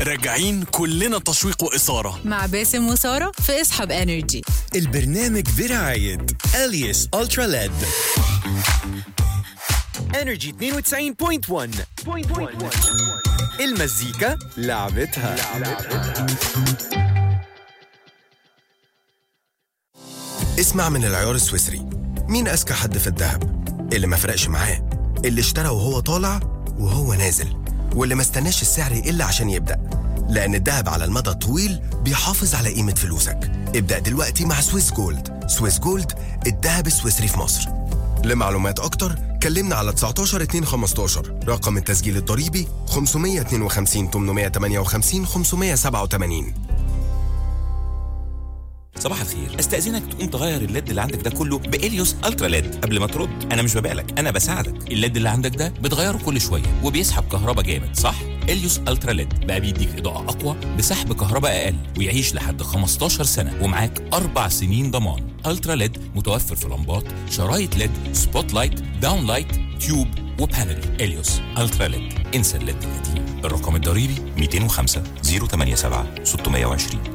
راجعين كلنا تشويق وإثارة مع باسم وسارة في اسحب انرجي البرنامج برعاية اليس الترا ليد انرجي 92.1 المزيكا لعبتها, اسمع من العيار السويسري مين أذكى حد في الذهب اللي ما فرقش معاه اللي اشترى وهو طالع وهو نازل واللي ما استناش السعر يقل عشان يبدأ لأن الذهب على المدى الطويل بيحافظ على قيمة فلوسك ابدأ دلوقتي مع سويس جولد سويس جولد الذهب السويسري في مصر لمعلومات أكتر كلمنا على 19 2 15 رقم التسجيل الضريبي 552 858 587 صباح الخير استاذنك تقوم تغير الليد اللي عندك ده كله باليوس الترا ليد قبل ما ترد انا مش ببالك انا بساعدك الليد اللي عندك ده بتغيره كل شويه وبيسحب كهرباء جامد صح اليوس الترا ليد بقى بيديك اضاءه اقوى بسحب كهرباء اقل ويعيش لحد 15 سنه ومعاك اربع سنين ضمان الترا ليد متوفر في لمبات شرايط ليد سبوت لايت داون لايت تيوب وبانل اليوس الترا ليد انسى الليد القديم الرقم الضريبي 205 087 620